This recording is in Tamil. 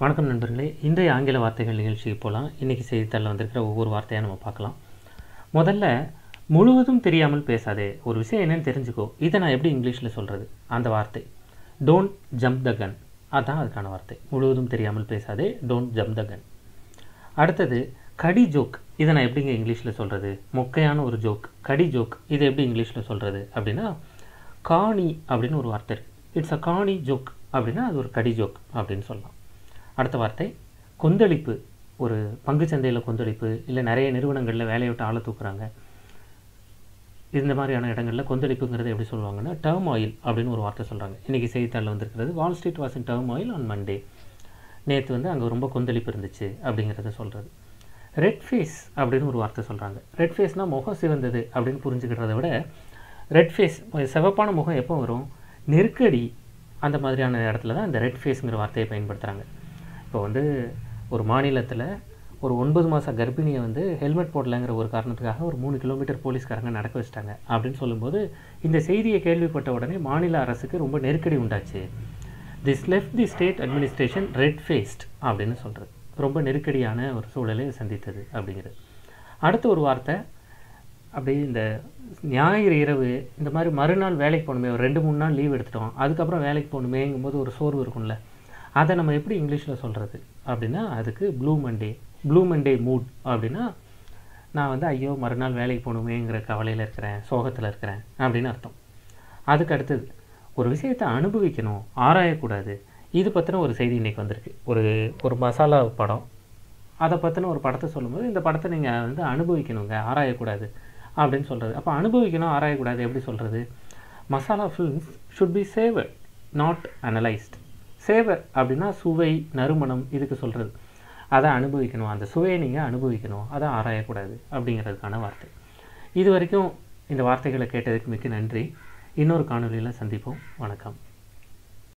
வணக்கம் நண்பர்களே இன்றைய ஆங்கில வார்த்தைகள் நிகழ்ச்சிக்கு போகலாம் இன்றைக்கி செய்தித்தாளில் வந்திருக்கிற ஒவ்வொரு வார்த்தையாக நம்ம பார்க்கலாம் முதல்ல முழுவதும் தெரியாமல் பேசாதே ஒரு விஷயம் என்னன்னு தெரிஞ்சுக்கோ இதை நான் எப்படி இங்கிலீஷில் சொல்கிறது அந்த வார்த்தை டோன்ட் ஜம்ப் த கன் அதான் அதுக்கான வார்த்தை முழுவதும் தெரியாமல் பேசாதே டோன்ட் ஜம்ப் த கன் அடுத்தது கடி ஜோக் இதை நான் எப்படிங்க இங்கிலீஷில் சொல்கிறது மொக்கையான ஒரு ஜோக் கடி ஜோக் இதை எப்படி இங்கிலீஷில் சொல்கிறது அப்படின்னா காணி அப்படின்னு ஒரு வார்த்தை இருக்குது இட்ஸ் அ காணி ஜோக் அப்படின்னா அது ஒரு கடி ஜோக் அப்படின்னு சொல்லலாம் அடுத்த வார்த்தை கொந்தளிப்பு ஒரு பங்குச்சந்தையில் கொந்தளிப்பு இல்லை நிறைய நிறுவனங்களில் வேலையை விட்டு ஆளை தூக்குறாங்க இந்த மாதிரியான இடங்களில் கொந்தளிப்புங்கிறது எப்படி சொல்லுவாங்கன்னா டேர்ம் ஆயில் அப்படின்னு ஒரு வார்த்தை சொல்கிறாங்க இன்றைக்கி செய்தித்தாளில் வந்திருக்கிறது Wall Street was in turmoil on Monday நேற்று வந்து அங்கே ரொம்ப கொந்தளிப்பு இருந்துச்சு அப்படிங்கிறத சொல்கிறது ரெட் ஃபேஸ் அப்படின்னு ஒரு வார்த்தை சொல்கிறாங்க ரெட் ஃபேஸ்னால் முகம் சிவந்தது அப்படின்னு புரிஞ்சுக்கிறத விட ரெட் ஃபேஸ் சிவப்பான முகம் எப்போ வரும் நெருக்கடி அந்த மாதிரியான இடத்துல தான் இந்த ரெட் ஃபேஸுங்கிற வார்த்தையை பயன்படுத்துகிறாங்க இப்போ வந்து ஒரு மாநிலத்தில் ஒரு ஒன்பது மாத கர்ப்பிணியை வந்து ஹெல்மெட் போடலைங்கிற ஒரு காரணத்துக்காக ஒரு மூணு கிலோமீட்டர் போலீஸ்காரங்க நடக்க வச்சிட்டாங்க அப்படின்னு சொல்லும்போது இந்த செய்தியை கேள்விப்பட்ட உடனே மாநில அரசுக்கு ரொம்ப நெருக்கடி உண்டாச்சு this left the state administration red faced அப்படின்னு சொல்கிறது ரொம்ப நெருக்கடியான ஒரு சூழலை சந்தித்தது அப்படிங்கிறது அடுத்த ஒரு வார்த்தை அப்படியே இந்த ஞாயிறு இரவு இந்த மாதிரி மறுநாள் வேலைக்கு போகணுமே ஒரு ரெண்டு மூணு நாள் லீவ் எடுத்துட்டோம் அதுக்கப்புறம் வேலைக்கு போகணுமேங்கும்போது ஒரு சோர்வு இருக்கும்ல அதை நம்ம எப்படி இங்கிலீஷில் சொல்கிறது அப்படின்னா அதுக்கு blue Monday blue Monday mood அப்படின்னா நான் வந்து ஐயோ மறுநாள் வேலைக்கு போகணுமேங்கிற கவலையில் இருக்கிறேன் சோகத்தில் இருக்கிறேன் அப்படின்னு அர்த்தம் அதுக்கு அடுத்தது ஒரு விஷயத்தை அனுபவிக்கணும் ஆராயக்கூடாது இது பற்றின ஒரு செய்தி இன்றைக்கி வந்திருக்கு ஒரு ஒரு மசாலா படம் அதை பற்றின ஒரு படத்தை சொல்லும்போது இந்த படத்தை நீங்கள் வந்து அனுபவிக்கணுங்க ஆராயக்கூடாது அப்படின்னு சொல்கிறது அப்போ அனுபவிக்கணும் ஆராயக்கூடாது எப்படி சொல்கிறது masala films should be savour not analysed savour அப்படின்னா சுவை நறுமணம் இதுக்கு சொல்கிறது அதை அனுபவிக்கணும் அந்த சுவையை நீங்கள் அனுபவிக்கணும் அதை ஆராயக்கூடாது அப்படிங்கிறதுக்கான வார்த்தை இது வரைக்கும் இந்த வார்த்தைகளை கேட்டதுக்கு மிக்க நன்றி இன்னொரு காணொலியில் சந்திப்போம் வணக்கம்